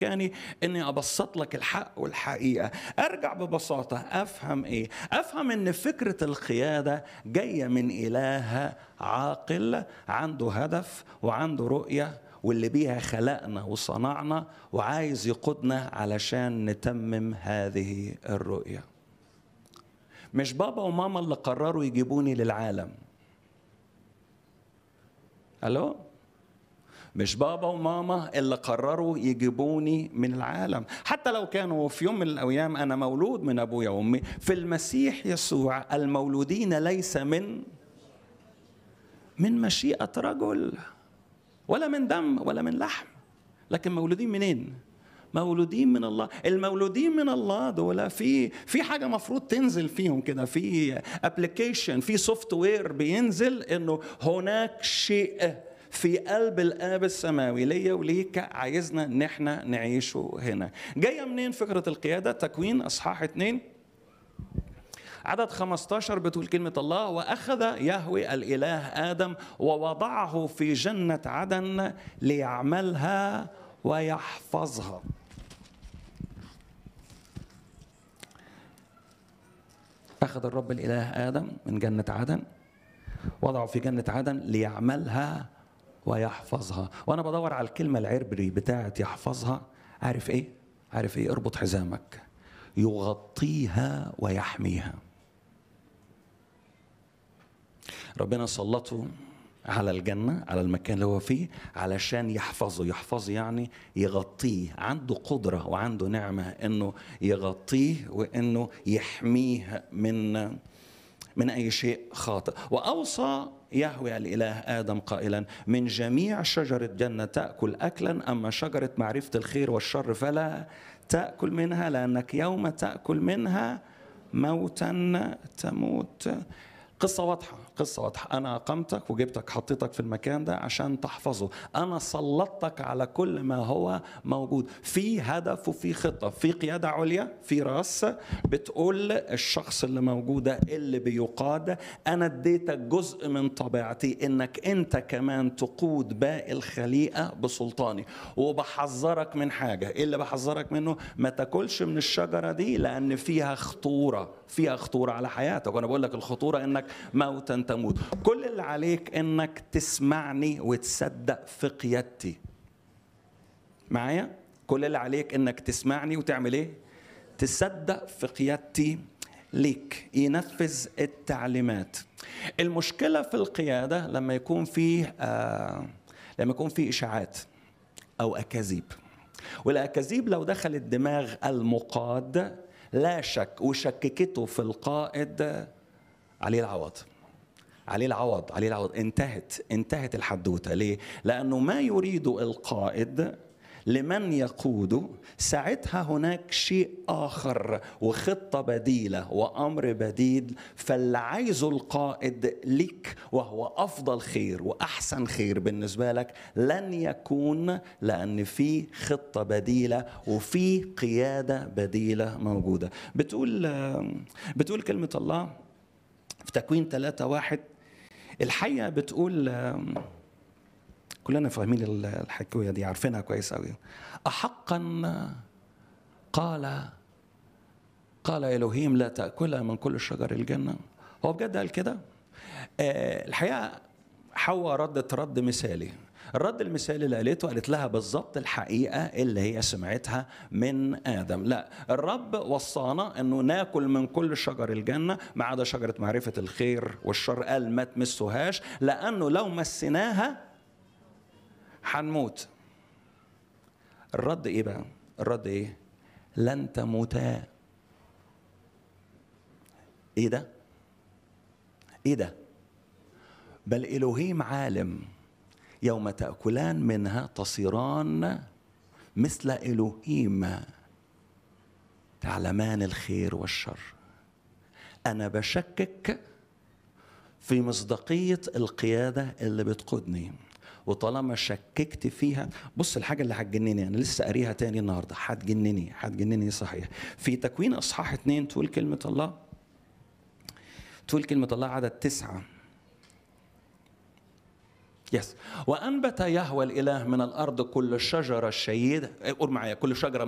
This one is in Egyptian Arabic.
مكاني اني ابسط لك الحق والحقيقه ارجع ببساطه افهم ايه افهم ان فكره القياده جايه من اله عاقل عنده هدف وعنده رؤيه واللي بيها خلقنا وصنعنا وعايز يقودنا علشان نتمم هذه الرؤيه مش بابا وماما اللي قرروا يجيبوني للعالم الو مش بابا وماما اللي قرروا يجيبوني من العالم حتى لو كانوا في يوم من الايام انا مولود من ابويا وامي في المسيح يسوع المولودين ليس من من مشيئه رجل ولا من دم ولا من لحم لكن مولودين منين مولودين من الله المولودين من الله دول في في حاجه مفروض تنزل فيهم كده في ابلكيشن في سوفت وير بينزل انه هناك شيء في قلب الاب السماوي ليا وليك عايزنا ان احنا نعيشه هنا جايه منين فكره القياده تكوين اصحاح اتنين عدد 15 بتقول كلمة الله وأخذ يهوي الإله آدم ووضعه في جنة عدن ليعملها ويحفظها أخذ الرب الإله آدم من جنة عدن وضعه في جنة عدن ليعملها ويحفظها وأنا بدور على الكلمة العربري بتاعت يحفظها عارف إيه؟ عارف إيه؟ اربط حزامك يغطيها ويحميها ربنا سلطه على الجنة على المكان اللي هو فيه علشان يحفظه يحفظه يعني يغطيه عنده قدرة وعنده نعمة انه يغطيه وانه يحميه من من اي شيء خاطئ واوصى يهوي الاله ادم قائلا من جميع شجره جنه تاكل اكلا اما شجره معرفه الخير والشر فلا تاكل منها لانك يوم تاكل منها موتا تموت قصة واضحة قصة واضحة أنا أقمتك وجبتك حطيتك في المكان ده عشان تحفظه أنا سلطتك على كل ما هو موجود في هدف وفي خطة في قيادة عليا في راس بتقول الشخص اللي موجود ده اللي بيقاد أنا اديتك جزء من طبيعتي إنك أنت كمان تقود باقي الخليقة بسلطاني وبحذرك من حاجة إيه اللي بحذرك منه ما تاكلش من الشجرة دي لأن فيها خطورة فيها خطورة على حياتك وأنا بقول لك الخطورة إنك موتا تموت كل اللي عليك انك تسمعني وتصدق في قيادتي معايا كل اللي عليك انك تسمعني وتعمل ايه تصدق في قيادتي ليك ينفذ التعليمات المشكلة في القيادة لما يكون فيه آه لما يكون فيه إشاعات أو أكاذيب والأكاذيب لو دخلت دماغ المقاد لا شك وشككته في القائد عليه العوض عليه العوض عليه العوض انتهت انتهت الحدوته ليه لانه ما يريد القائد لمن يقوده ساعتها هناك شيء اخر وخطه بديله وامر بديل فاللي عايزه القائد لك وهو افضل خير واحسن خير بالنسبه لك لن يكون لان في خطه بديله وفي قياده بديله موجوده بتقول بتقول كلمه الله في تكوين ثلاثة واحد الحية بتقول كلنا فاهمين الحكاية دي عارفينها كويس قوي أحقا قال قال إلهيم لا تأكلها من كل شجر الجنة هو بجد قال كده الحقيقة حواء ردت رد مثالي الرد المثالي اللي قالته قالت لها بالظبط الحقيقة اللي هي سمعتها من آدم لا الرب وصانا أنه ناكل من كل شجر الجنة ما عدا شجرة معرفة الخير والشر قال ما تمسوهاش لأنه لو مسناها هنموت الرد إيه بقى الرد إيه لن تموتا إيه ده إيه ده بل إلهيم عالم يوم تأكلان منها تصيران مثل إلهيم تعلمان الخير والشر أنا بشكك في مصداقية القيادة اللي بتقودني وطالما شككت فيها بص الحاجة اللي هتجنني أنا لسه قاريها تاني النهاردة هتجنني هتجنني صحيح في تكوين أصحاح اتنين تقول كلمة الله تقول كلمة الله عدد تسعة يس وأنبت يهوى الإله من الأرض كل شجرة شيدة قول معايا كل شجرة